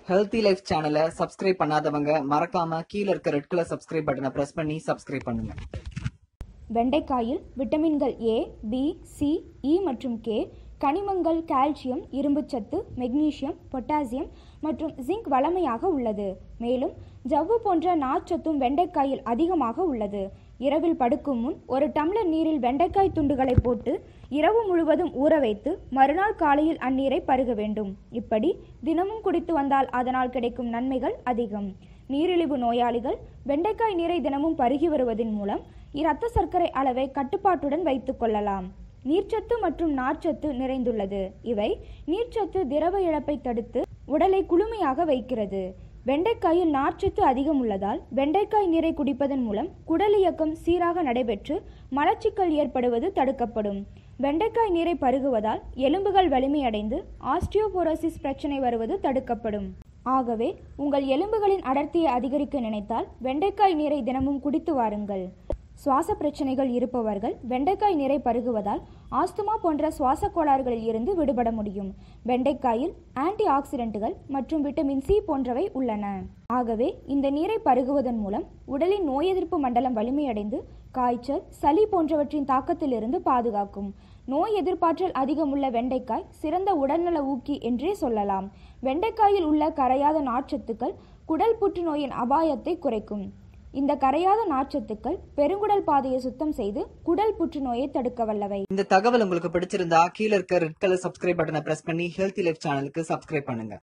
healthy life சேனலை subscribe பண்ணாதவங்க மறக்காம கீழ இருக்க ரெட் கலர் சப்ஸ்கிரைப் பட்டனை பிரஸ் பண்ணி சப்ஸ்கிரைப் பண்ணுங்க வெண்டைக்காயில் விட்டமின்கள் ஏ பி சி இ மற்றும் கே கனிமங்கள் கால்சியம் இரும்புச்சத்து மெக்னீசியம் பொட்டாசியம் மற்றும் ஜிங்க் வளமையாக உள்ளது மேலும் ஜவ்வு போன்ற நார்ச்சத்தும் வெண்டைக்காயில் அதிகமாக உள்ளது இரவில் படுக்கும் முன் ஒரு டம்ளர் நீரில் வெண்டைக்காய் துண்டுகளை போட்டு இரவு முழுவதும் ஊற வைத்து மறுநாள் காலையில் அந்நீரை பருக வேண்டும் இப்படி தினமும் குடித்து வந்தால் அதனால் கிடைக்கும் நன்மைகள் அதிகம் நீரிழிவு நோயாளிகள் வெண்டைக்காய் நீரை தினமும் பருகி வருவதன் மூலம் இரத்த சர்க்கரை அளவை கட்டுப்பாட்டுடன் வைத்துக் கொள்ளலாம் நீர்ச்சத்து மற்றும் நார்ச்சத்து நிறைந்துள்ளது இவை நீர்ச்சத்து திரவ இழப்பை தடுத்து உடலை குளுமையாக வைக்கிறது வெண்டைக்காயில் நார்ச்சத்து அதிகம் உள்ளதால் வெண்டைக்காய் நீரை குடிப்பதன் மூலம் குடல் இயக்கம் சீராக நடைபெற்று மலச்சிக்கல் ஏற்படுவது தடுக்கப்படும் வெண்டைக்காய் நீரை பருகுவதால் எலும்புகள் வலிமையடைந்து ஆஸ்டியோபோரோசிஸ் பிரச்சனை வருவது தடுக்கப்படும் ஆகவே உங்கள் எலும்புகளின் அடர்த்தியை அதிகரிக்க நினைத்தால் வெண்டைக்காய் நீரை தினமும் குடித்து வாருங்கள் சுவாச பிரச்சனைகள் இருப்பவர்கள் வெண்டைக்காய் நீரை பருகுவதால் ஆஸ்துமா போன்ற சுவாச கோளாறுகளில் இருந்து விடுபட முடியும் வெண்டைக்காயில் ஆன்டி ஆக்சிடென்ட்டுகள் மற்றும் விட்டமின் சி போன்றவை உள்ளன ஆகவே இந்த நீரை பருகுவதன் மூலம் உடலின் நோய் எதிர்ப்பு மண்டலம் வலிமையடைந்து காய்ச்சல் சளி போன்றவற்றின் தாக்கத்திலிருந்து பாதுகாக்கும் நோய் எதிர்ப்பாற்றல் அதிகமுள்ள வெண்டைக்காய் சிறந்த உடல்நல ஊக்கி என்றே சொல்லலாம் வெண்டைக்காயில் உள்ள கரையாத நார்ச்சத்துக்கள் குடல் புற்றுநோயின் அபாயத்தை குறைக்கும் இந்த கரையாத நார்ச்சத்துக்கள் பெருங்குடல் பாதையை சுத்தம் செய்து குடல் புற்றுநோயை தடுக்க வல்லவை இந்த தகவல் உங்களுக்கு பிடிச்சிருந்தா கீழ இருக்க ரெட் கலர் சப்ஸ்கிரைப் பட்டனை பிரஸ் பண்ணி ஹெல்த்தி லைஃப் சேனலுக்கு சப்ஸ்கிரைப் பண்ணுங்க